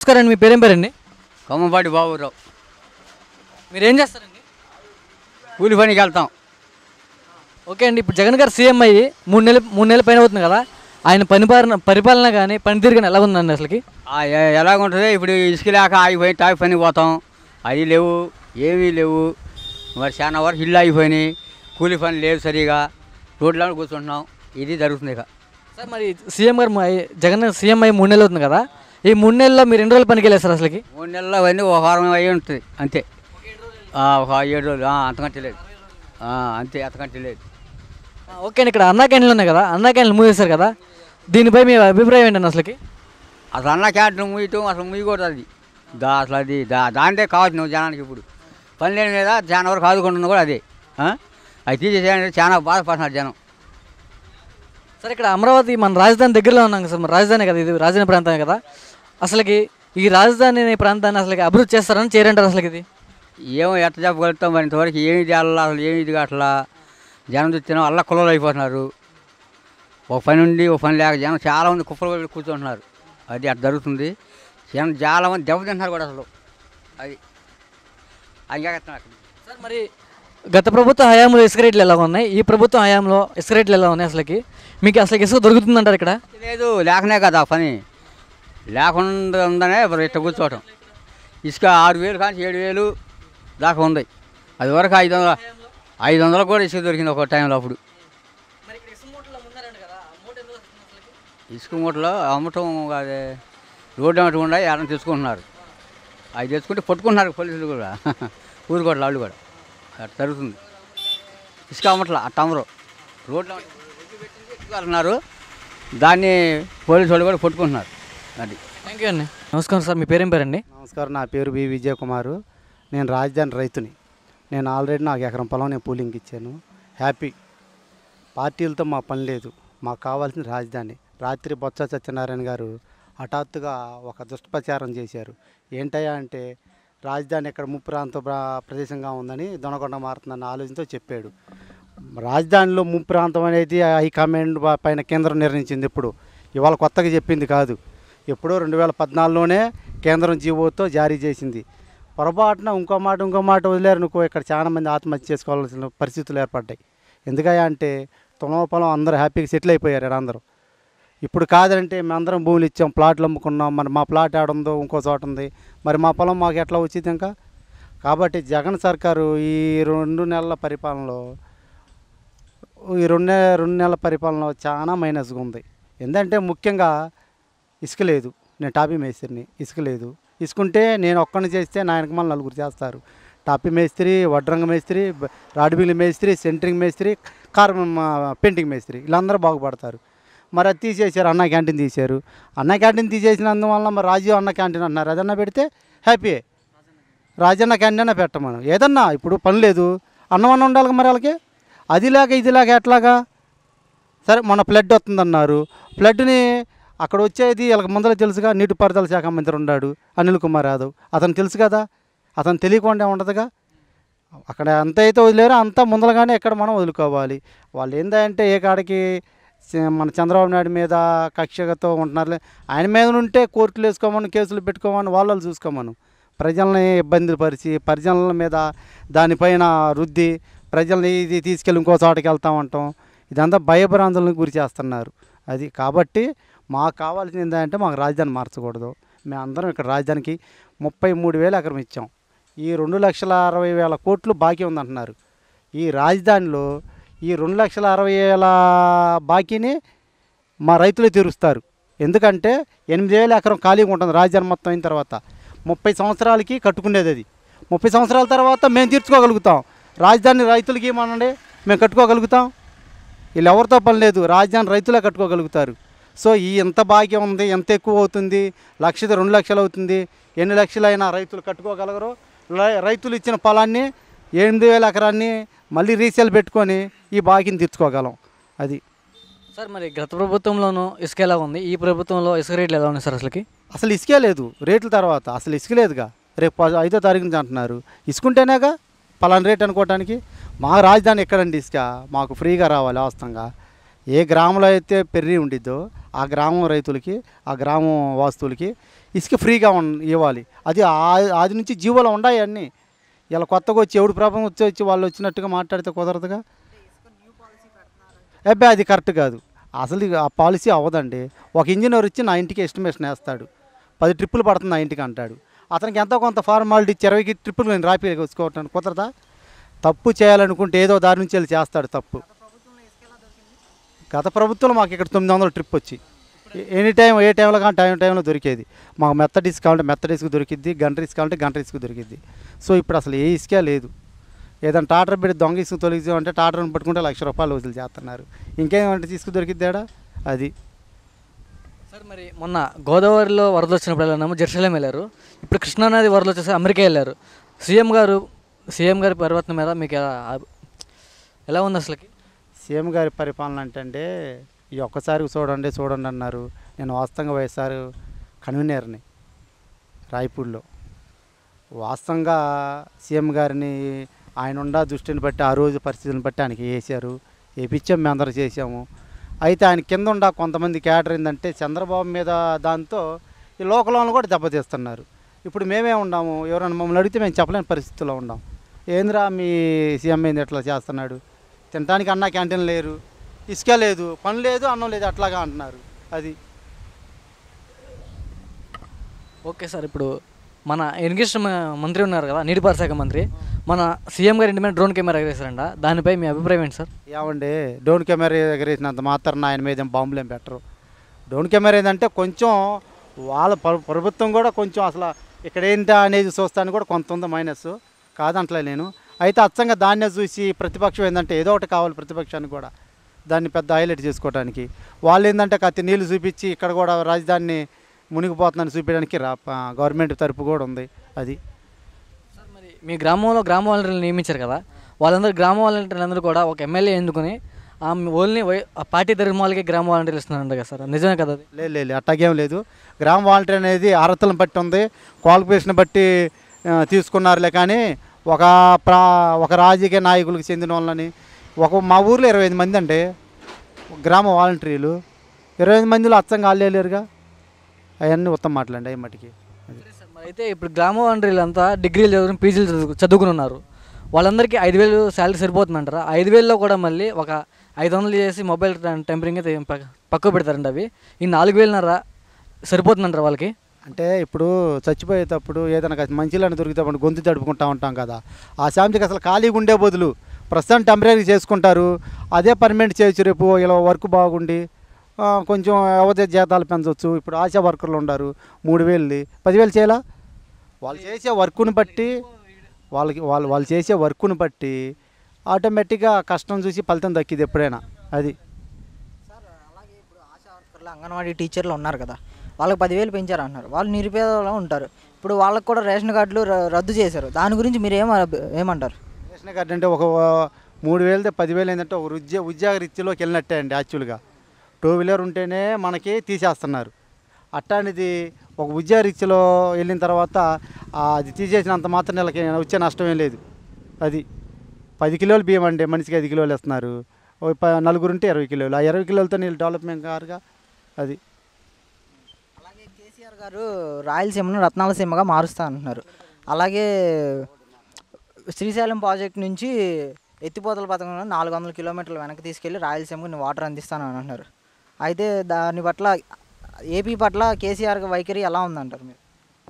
నమస్కారం అండి మీ పేరేం పేరండి కొమ్మపాటి బాబురావు మీరు ఏం చేస్తారండి కూలి పనికి వెళ్తాం ఓకే అండి ఇప్పుడు జగన్ గారు సీఎం అయ్యి మూడు నెలలు మూడు నెలల పైన అవుతుంది కదా ఆయన పరిపాలన పరిపాలన కానీ పనితీరు కానీ ఎలా ఉందండి అసలుకి ఆ, ఎ- ఎలాగుంటుంది ఇప్పుడు ఇసుక లేక ఆగిపోయి తాగి పని పోతాం అవి లేవు ఏమీ లేవు మరి చాలా వరకు ఇల్లు ఆగిపోయినాయి కూలి పని లేదు సరిగా రోడ్లలో కూర్చుంటున్నాం ఇది జరుగుతుంది ఇక సార్ మరి సీఎం గారు మా- జగన్ సీఎం అయ్యి మూడు నెలలు అవుతుంది కదా ఈ మూడు నెలల్లో మీరు ఎన్ని రోజులు పనికి వెళ్ళారు సార్ అసలుకి మూడు నెలలు అవన్నీ ఒక వారం అయ్యి ఉంటుంది అంతే ఆ, ఒక ఏడు రోజులు ఆ, అంతకంటే లేదు ఆ, అంతే అంతకంటే లేదు ఆ, ఓకే అండి ఇక్కడ అన్నా క్యాంటీన్లు ఉన్నాయి కదా అన్నా క్యాంటీన్లు మూసేశారు కదా దీనిపై మీ అభిప్రాయం ఏంటండి అసలుకి అసలు అన్న క్యాంటీన్ ముయ్యటం అసలు ముయ్యకూడదు అది దా అసలు అది దా దాంటే కావచ్చు నువ్వు జనానికి ఇప్పుడు పని లేని మీద చాలా వరకు ఆదుకుంటుంది కూడా అదే ఆ? అది తీసేసేయాలంటే చాలా బాధపడుతున్నారు జనం సార్ ఇక్కడ అమరావతి మన రాజధాని దగ్గరలో ఉన్నాం కదా సార్ మన రాజధాని కదా ఇది రాజధాని ప్రాంతమే కదా అసలుకి ఈ రాజధాని అనే ప్రాంతాన్ని అసలుకి అభివృద్ధి చేస్తారని చేయరంటారు అసలుకి ఇది ఏమో ఎట్ట చెప్పగలుగుతాం మరి ఇంతవరకు ఏమి చేయాలా అసలు ఏమి ఇది అట్లా జనం చూస్తేనే అల్ల కులలు అయిపోతున్నారు ఒక పని ఉండి ఒక పని లేక జనం చాలా మంది కుప్పలు పడి కూర్చుంటున్నారు అది అట్లా జరుగుతుంది జనం చాలా మంది దెబ్బతింటున్నారు కూడా అసలు అది అంగేస్తున్నారు సార్ మరి గత ప్రభుత్వ హయాంలో ఇసుక రేట్లు ఎలా ఉన్నాయి ఈ ప్రభుత్వం హయాంలో ఇసుక రేట్లు ఎలా ఉన్నాయి అసలుకి మీకు అసలు ఇసుక దొరుకుతుందంటారు ఇక్కడ లేదు లేకనే కదా ఆ పని లేకుండా ఉందనే ఇప్పుడు ఇట్ట కూర్చోవటం ఇసుక ఆరు వేలు కానీ ఏడు వేలు దాకా ఉంది అది వరకు ఐదు వందల ఐదు వందలకు కూడా ఇసుక దొరికింది ఒక టైంలో అప్పుడు ఇసుక మూటలో అమ్మటం అదే రోడ్డు అమ్మటం ఉండే ఎవరైనా తెచ్చుకుంటున్నారు అవి తెచ్చుకుంటే పట్టుకుంటున్నారు పోలీసులు కూడా ఊరుకోవట్లే వాళ్ళు కూడా అట్లా జరుగుతుంది ఇసుక అమ్మట్లా అట్ట అమ్మరు రోడ్లు వెళ్తున్నారు దాన్ని పోలీసు వాళ్ళు కూడా పట్టుకుంటున్నారు అది థ్యాంక్ యూ అండి నమస్కారం సార్ మీ పేరేం పేరండి నమస్కారం నా పేరు బి విజయ్ కుమారు నేను రాజధాని రైతుని నేను ఆల్రెడీ నాకు ఎకరం పొలం నేను పూలింగ్ ఇచ్చాను హ్యాపీ పార్టీలతో మా పని లేదు మాకు కావాల్సిన రాజధాని రాత్రి బొత్స సత్యనారాయణ గారు హఠాత్తుగా ఒక దుష్ప్రచారం చేశారు ఏంటయ్యా అంటే రాజధాని ఇక్కడ ముప్పు ప్రాంత ప్ర- ప్రదేశంగా ఉందని దొనకొండ మారుతుందన్న ఆలోచనతో చెప్పాడు రాజధానిలో ముప్పు ప్రాంతం అనేది హైకమాండ్ ప- పైన కేంద్రం నిర్ణయించింది ఇప్పుడు ఇవాళ కొత్తగా చెప్పింది కాదు ఎప్పుడో రెండు వేల పద్నాలుగులోనే కేంద్రం జీవోతో జారీ చేసింది పొరపాటున ఇంకో మాట ఇంకో మాట వదిలేరు నువ్వు ఇక్కడ చాలా మంది ఆత్మహత్య చేసుకోవాల్సిన పరిస్థితులు ఏర్పడ్డాయి ఎందుకయ్యా అంటే తులం పొలం అందరూ హ్యాపీగా సెటిల్ అయిపోయారు ఈడ అందరూ ఇప్పుడు కాదంటే మేమందరం భూములు ఇచ్చాం ప్లాట్లు అమ్ముకున్నాం మరి మా ప్లాట్ ఆడుందో ఇంకో చోట ఉంది మరి మా పొలం మాకు ఎట్లా వచ్చింది ఇంకా కాబట్టి జగన్ సర్కారు ఈ రెండు నెలల పరిపాలనలో ఈ రెండు నె- రెండు నెలల పరిపాలనలో చాలా మైనస్గా ఉంది ఎందుకంటే ముఖ్యంగా ఇసుక లేదు నేను టాపీ మేస్త్రిని ఇసుక లేదు ఇసుకుంటే నేను ఒక్కడిని చేస్తే నా వెనక నలుగురు చేస్తారు టాపీ మేస్త్రి వడ్రంగ మేస్త్రి బ- రాడ్బిల్లి మేస్త్రి సెంటరింగ్ మేస్త్రి కార్ పెయింటింగ్ మేస్త్రి వీళ్ళందరూ బాగుపడతారు మరి అది తీసేశారు అన్న క్యాంటీన్ తీశారు అన్న క్యాంటీన్ తీసేసినందువల్ల మరి రాజీవ్ అన్న క్యాంటీన్ అన్నారు అదన్నా పెడితే హ్యాపీయే రాజన్న క్యాంటీన్ అన్న పెట్టమను ఏదన్నా ఇప్పుడు పని లేదు అన్నం అన్న ఉండాలి మరి వాళ్ళకి అది లేక ఇది లేక ఎట్లాగా సరే మొన్న ఫ్లడ్ వస్తుందన్నారు ఫ్లడ్ని అక్కడ వచ్చేది వీళ్ళకి ముందర తెలుసుగా నీటిపారుదల శాఖ మంత్రి ఉన్నాడు అనిల్ కుమార్ యాదవ్ అతను తెలుసు కదా అతను తెలియకుండా ఉండదుగా అక్కడ ఎంత అయితే వదిలేరో అంత ముందరగానే ఎక్కడ మనం వదులుకోవాలి వాళ్ళు ఏందంటే ఏ కాడికి చ- మన చంద్రబాబు నాయుడు మీద కక్షతో ఉంటున్నారు ఆయన మీద ఉంటే కోర్టులు వేసుకోమని కేసులు పెట్టుకోమని వాళ్ళు వాళ్ళు చూసుకోమను ప్రజల్ని ఇబ్బందులు పరిచి ప్రజల మీద దానిపైన రుద్ది ప్రజల్ని ఇది తీసుకెళ్ళి ఇంకో చోటకి వెళ్తామంటాం ఇదంతా భయభ్రాంతులకు గురి చేస్తున్నారు అది కాబట్టి మాకు కావాల్సింది ఏంటంటే మాకు రాజధాని మార్చకూడదు మేమందరం ఇక్కడ రాజధానికి ముప్పై మూడు వేలు ఎకరం ఇచ్చాం ఈ రెండు లక్షల అరవై వేల కోట్లు బాకీ ఉందంటున్నారు ఈ రాజధానిలో ఈ రెండు లక్షల అరవై వేల బాకీని మా రైతులే తీరుస్తారు ఎందుకంటే ఎనిమిది వేల ఎకరం ఖాళీగా ఉంటుంది రాజధాని మొత్తం అయిన తర్వాత ముప్పై సంవత్సరాలకి కట్టుకునేది అది ముప్పై సంవత్సరాల తర్వాత మేము తీర్చుకోగలుగుతాం రాజధాని రైతులకి ఏమనండి మేము కట్టుకోగలుగుతాం వీళ్ళు ఎవరితో పని లేదు రాజధాని రైతులే కట్టుకోగలుగుతారు సో ఈ ఎంత భాగ్యం ఉంది ఎంత ఎక్కువ అవుతుంది లక్షది రెండు లక్షలు అవుతుంది ఎన్ని లక్షలైనా రైతులు కట్టుకోగలగరు రై- రైతులు ఇచ్చిన పొలాన్ని ఎనిమిది వేల ఎకరాన్ని మళ్ళీ రీసేల్ పెట్టుకొని ఈ బాకీని తీర్చుకోగలం అది సార్ మరి గత ప్రభుత్వంలోనూ ఇసుక ఎలా ఉంది ఈ ప్రభుత్వంలో ఇసుక రేట్లు ఎలా ఉన్నాయి సార్ అసలుకి అసలు ఇసుకే లేదు రేట్ల తర్వాత అసలు ఇసుక లేదుగా రేపు ప- ఐదో తారీఖు నుంచి అంటున్నారు ఇసుకుంటేనేగా పలానా రేట్ అనుకోవటానికి మా రాజధాని ఎక్కడండి ఇసుక మాకు ఫ్రీగా రావాలి వాస్తవంగా ఏ గ్రామంలో అయితే పెర్రి ఉండిద్దో ఆ గ్రామం రైతులకి ఆ గ్రామం వాస్తువులకి ఇసుక ఫ్రీగా ఉన్ ఇవ్వాలి అది ఆ- ఆది నుంచి జీవోలో ఉన్నాయి అన్నీ ఇలా కొత్తగా వచ్చి ఎవడు ప్రభావం వచ్చి వచ్చి వాళ్ళు వచ్చినట్టుగా మాట్లాడితే కుదరదుగా అబ్బాయి అది కరెక్ట్ కాదు అసలు ఇది ఆ పాలసీ అవ్వదండి ఒక ఇంజనీర్ వచ్చి నా ఇంటికి ఎస్టిమేషన్ వేస్తాడు పది ట్రిప్పులు పడుతుంది నా ఇంటికి అంటాడు అతనికి ఎంతో కొంత ఫార్మాలిటీ ఇచ్చి ఇరవై ట్రిప్పులు నేను రాపి వచ్చుకోవటానికి కుదరదా తప్పు చేయాలనుకుంటే ఏదో దారి నుంచి వెళ్ళి చేస్తాడు తప్పు గత ప్రభుత్వంలో మాకు ఇక్కడ తొమ్మిది వందల ట్రిప్ వచ్చి ఎ- ఎనీ టైం ఏ టైంలో కానీ టైం టైంలో దొరికేది మాకు మెత్త డిస్క్ కావాలంటే మెత్త డిస్క్ దొరికిద్ది గంట డిస్క్ కావాలంటే గంట డిస్క్ దొరికిద్ది సో ఇప్పుడు అసలు ఏ ఇసుకే లేదు ఏదైనా టాటర్ పెట్టి దొంగ ఇసుక తొలగించామంటే టాటర్ని పట్టుకుంటే లక్ష రూపాయలు వసూలు చేస్తున్నారు ఇంకేమంటే తీసుకు దొరికిద్దాడా అది సార్ మరి మొన్న గోదావరిలో వరద వచ్చినప్పుడు వెళ్ళాము జెరూసలేం వెళ్ళారు ఇప్పుడు కృష్ణానది వరదలు వచ్చేసి అమెరికా వెళ్ళారు సీఎం గారు సీఎం గారి పరివర్తన మీద మీకు ఎలా- ఎలా ఉంది అసలుకి సీఎం గారి పరిపాలన అంటే ఈ ఒక్కసారి చూడండి చూడండి అన్నారు నేను వాస్తవంగా వైఎస్ఆర్ కన్వీనర్ని రాయపూడిలో వాస్తవంగా సీఎం గారిని ఆయన ఉండ దృష్టిని బట్టి ఆ రోజు పరిస్థితులను బట్టి ఆయనకి వేసారు వేపించాం మేము అందరూ చేసాము అయితే ఆయన కింద ఉండ కొంతమంది క్యాడర్ ఏంటంటే చంద్రబాబు మీద దాంతో ఈ లోకల్ వాళ్ళని కూడా దెబ్బతీస్తున్నారు ఇప్పుడు మేమే ఉన్నాము ఎవరైనా మమ్మల్ని అడిగితే మేము చెప్పలేని పరిస్థితుల్లో ఉన్నాం ఏంద్రా మీ సీఎం ఏంది ఎట్లా చేస్తున్నాడు తినడానికి అన్న క్యాంటీన్ లేరు ఇసుక లేదు పని లేదు అన్నం లేదు అట్లాగా అంటున్నారు అది ఓకే సార్ ఇప్పుడు మన ఇరిగేషన్ మ- మంత్రి ఉన్నారు కదా నీటిపారుదల శాఖ మంత్రి మన సీఎం గారి ఇంటి మీద డ్రోన్ కెమెరా ఎగరేశారంట దానిపై మీ అభిప్రాయం ఏంటి సార్ ఏమండి డోన్ కెమెరా ఎగరేసినంత మాత్రం ఆయన మీద ఏం బాంబులు ఏం పెట్టరు డోన్ కెమెరా ఏంటంటే కొంచెం వాళ్ళ ప్ర- ప్రభుత్వం కూడా కొంచెం అసలు ఇక్కడ ఏంటా అనేది చూస్తాను కూడా కొంత ఉంది మైనస్ కాదంటలే నేను అయితే అచ్చంగా దాన్నే చూసి ప్రతిపక్షం ఏంటంటే ఏదో ఒకటి కావాలి ప్రతిపక్షానికి కూడా దాన్ని పెద్ద హైలైట్ చేసుకోవడానికి వాళ్ళు ఏంటంటే కత్తి నీళ్లు చూపించి ఇక్కడ కూడా రాజధానిని మునిగిపోతుందని చూపించడానికి రా గవర్నమెంట్ తరపు కూడా ఉంది అది సార్ మరి మీ గ్రామంలో గ్రామ వాలంటీర్లు నియమించారు కదా వాళ్ళందరూ గ్రామ వాలంటీర్లు అందరూ కూడా ఒక ఎమ్మెల్యే ఎందుకుని ఆ ఓన్లీ వై- ఆ పార్టీ ధర్మాలకి గ్రామ వాలంటీర్లు ఇస్తున్నారంట కదా సార్ నిజమే కదా అది లేదు లేదు అట్టాగేం లేదు గ్రామ వాలంటీర్ అనేది అర్హతలను బట్టి ఉంది క్వాలిఫికేషన్ బట్టి ఆ, తీసుకున్నారులే కానీ ఒక ప్రా ఒక రాజకీయ నాయకులకు చెందిన వాళ్ళని ఒక మా ఊర్లో ఇరవై ఐదు మంది అండి గ్రామ వాలంటీర్లు ఇరవై ఐదు మందిలో అచ్చంగా వాళ్ళేలేరుగా అవన్నీ ఉత్తమ మాటలండి అవి మటుకి అది. సరే సార్, మరి అయితే ఇప్పుడు గ్రామ వాలంటీర్లు అంతా డిగ్రీలు చదువుకుని పీజీలు చదువు చదువుకుని ఉన్నారు వాళ్ళందరికీ ఐదు వేలు శాలరీ సరిపోతుందంటారా ఐదు వేలలో కూడా మళ్ళీ ఒక ఐదు వందలు చేసి మొబైల్ టెంపరింగ్ అయితే పక్క- పక్కకు పెడతారండి అవి ఈ నాలుగు వేలున్నర సరిపోతుందంటారా వాళ్ళకి అంటే ఇప్పుడు చచ్చిపోయేటప్పుడు ఏదైనా కాస్త మంచిలని దొరికితే గొంతు తడుపుకుంటా ఉంటాం కదా ఆ శాంతికి అసలు ఖాళీగా ఉండే బదులు ప్రస్తుతం టెంపరీ చేసుకుంటారు అదే పర్మనెంట్ చేయొచ్చు రేపు ఇలా వర్క్ బాగుండి ఆ, కొంచెం అవదే జీతాలు పెంచవచ్చు ఇప్పుడు ఆశా వర్కర్లు ఉన్నారు మూడు వేలుది పదివేలు చేయాలా వాళ్ళు చేసే వర్క్ను బట్టి వాళ్ళకి వాళ్ళు వాళ్ళు చేసే వర్క్ను బట్టి ఆటోమేటిక్గా కష్టం చూసి ఫలితం దక్కిది ఎప్పుడైనా అది సార్ అలాగే ఇప్పుడు ఆశా వర్కర్లు అంగన్వాడీ టీచర్లు ఉన్నారు కదా వాళ్ళకి పదివేలు పెంచారు అంటున్నారు వాళ్ళు నిరుపేదలో ఉంటారు ఇప్పుడు వాళ్ళకి కూడా రేషన్ కార్డులు ర- రద్దు చేశారు దాని గురించి మీరు ఏమ ఏమంటారు రేషన్ కార్డు అంటే ఒక మూడు వేలది పదివేలు ఏంటంటే ఒక ఉద్యోగ ఉద్యోగ రీత్యలోకి వెళ్ళినట్టే అండి యాక్చువల్గా టూ వీలర్ ఉంటేనే మనకి తీసేస్తున్నారు అట్టానిది ఒక ఉద్యోగ రీత్యలో వెళ్ళిన తర్వాత ఆ అది తీసేసినంత మాత్రం నెలకి వచ్చే నష్టం ఏం లేదు అది పది కిలోలు బియ్యం అండి మనిషికి ఐదు కిలోలు ఇస్తున్నారు ఓ ప- నలుగురు ఉంటే ఇరవై కిలోలు ఆ ఇరవై కిలోలతో నీళ్ళు డెవలప్మెంట్ కారుగా అది అలాగే కేసీఆర్ గారు రాయలసీమను రత్నాలసీమగా మారుస్తా అంటున్నారు అలాగే శ్రీశైలం ప్రాజెక్ట్ నుంచి ఎత్తిపోతల పథకంలో నాలుగు వందల కిలోమీటర్లు వెనక్కి తీసుకెళ్ళి రాయలసీమకు వాటర్ అందిస్తాను అని అంటున్నారు అయితే దాని పట్ల ఏపీ పట్ల కేసీఆర్ వైఖరి ఎలా ఉందంటారు మీరు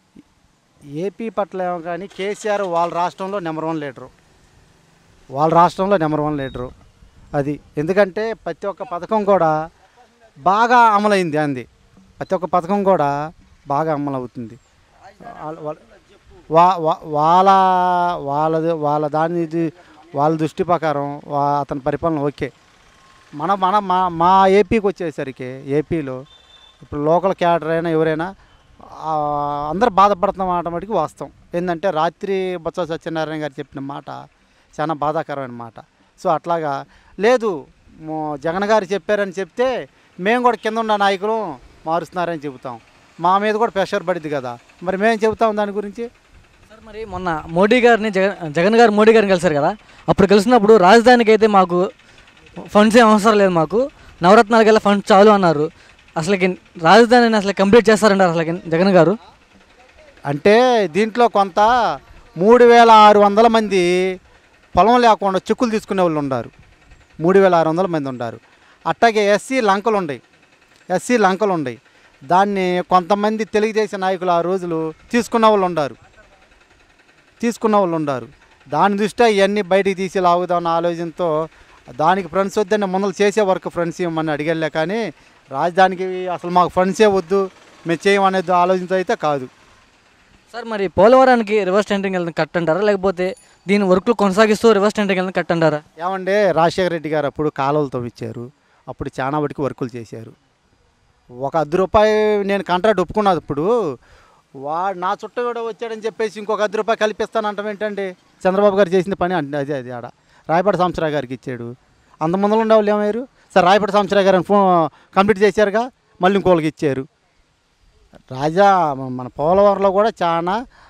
ఏపీ పట్ల ఏమో కానీ కేసీఆర్ వాళ్ళ రాష్ట్రంలో నెంబర్ వన్ లీడరు వాళ్ళ రాష్ట్రంలో నెంబర్ వన్ లీడరు అది ఎందుకంటే ప్రతి ఒక్క పథకం కూడా బాగా అమలైంది అంది ప్రతి ఒక్క పథకం కూడా బాగా అమలు అవుతుంది వాళ్ళ- వాళ్ళ- వా- వా- వాళ్ళ వాళ్ళది వాళ్ళ దాని ఇది- వాళ్ళ దృష్టి ప్రకారం వా- అతని పరిపాలన ఓకే మన మన మా మా ఏపీకి వచ్చేసరికి ఏపీలో ఇప్పుడు లోకల్ క్యాడర్ అయినా ఎవరైనా ఆ, అందరు బాధపడుతున్న మాట మటుకు వాస్తవం ఏంటంటే రాత్రి బొత్స సత్యనారాయణ గారు చెప్పిన మాట చాలా బాధాకరమైన మాట సో అట్లాగా లేదు మో- జగన్ గారు చెప్పారని చెప్తే మేము కూడా కింద ఉన్న నాయకులు మారుస్తున్నారని చెబుతాం మా మీద కూడా ప్రెషర్ పడింది కదా మరి మేము చెబుతాం దాని గురించి సార్ మరి మొన్న మోడీ గారిని జగన్ జగన్ గారు మోడీ గారిని కలిశారు కదా అప్పుడు కలిసినప్పుడు రాజధానికి అయితే మాకు ఫండ్స్ ఏం అవసరం లేదు మాకు నవరత్నాలకి వెళ్ళి ఫండ్స్ చాలు అన్నారు అసలుకి రాజధానిని అసలు కంప్లీట్ చేస్తారంటారు అసలు జగన్ గారు అంటే దీంట్లో కొంత మూడు వేల ఆరు వందల మంది పొలం లేకుండా చెక్కులు తీసుకునే వాళ్ళు ఉన్నారు మూడు వేల ఆరు వందల మంది ఉన్నారు అట్టాగే ఎస్సీ లంకలు ఉన్నాయి ఎస్సీ లంకలు ఉన్నాయి దాన్ని కొంతమంది తెలుగుదేశం నాయకులు ఆ రోజులు తీసుకున్న వాళ్ళు ఉన్నారు తీసుకున్న వాళ్ళు ఉన్నారు దాని దృష్ట్యా ఇవన్నీ బయటికి తీసి లాగుదామన్న ఆలోచనతో దానికి ఫ్రెండ్స్ వద్దని ముందలు చేసే వర్క్ ఫ్రెండ్స్ ఇవ్వమని అడిగలే కానీ రాజధానికి అసలు మాకు ఫ్రెండ్సే వద్దు మేము చేయమనే ఆలోచనతో అయితే కాదు సార్ మరి పోలవరానికి రివర్స్ టెండరింగ్ వెళ్ళిన కట్ అంటారా లేకపోతే దీని వర్క్లు కొనసాగిస్తూ రివర్స్ టెండరింగ్ వెళ్ళిన కట్ అంటారా ఏమంటే రాజశేఖర రెడ్డి గారు అప్పుడు కాలువలు తవ్విచ్చారు అప్పుడు చాలా వాటికి వర్కులు చేశారు ఒక అర్ధ రూపాయి నేను కాంట్రాక్ట్ ఒప్పుకున్నది ఇప్పుడు వాడు నా చుట్ట కూడా వచ్చాడని చెప్పేసి ఇంకొక అర్ధ రూపాయి కల్పిస్తానంటాం ఏంటండి చంద్రబాబు గారు చేసిన పని అంటే అదే అది ఆడ రాయపాటి సంవత్సరావు గారికి ఇచ్చాడు అంత ముందర ఉండే వాళ్ళు ఏమయ్యారు సార్ రాయపాటి సంవత్సరావు గారు ఫోన్ కంప్లీట్ చేశారుగా మళ్ళీ ఇంకోళ్ళకి ఇచ్చారు రాజా మన పోలవరంలో కూడా చాలా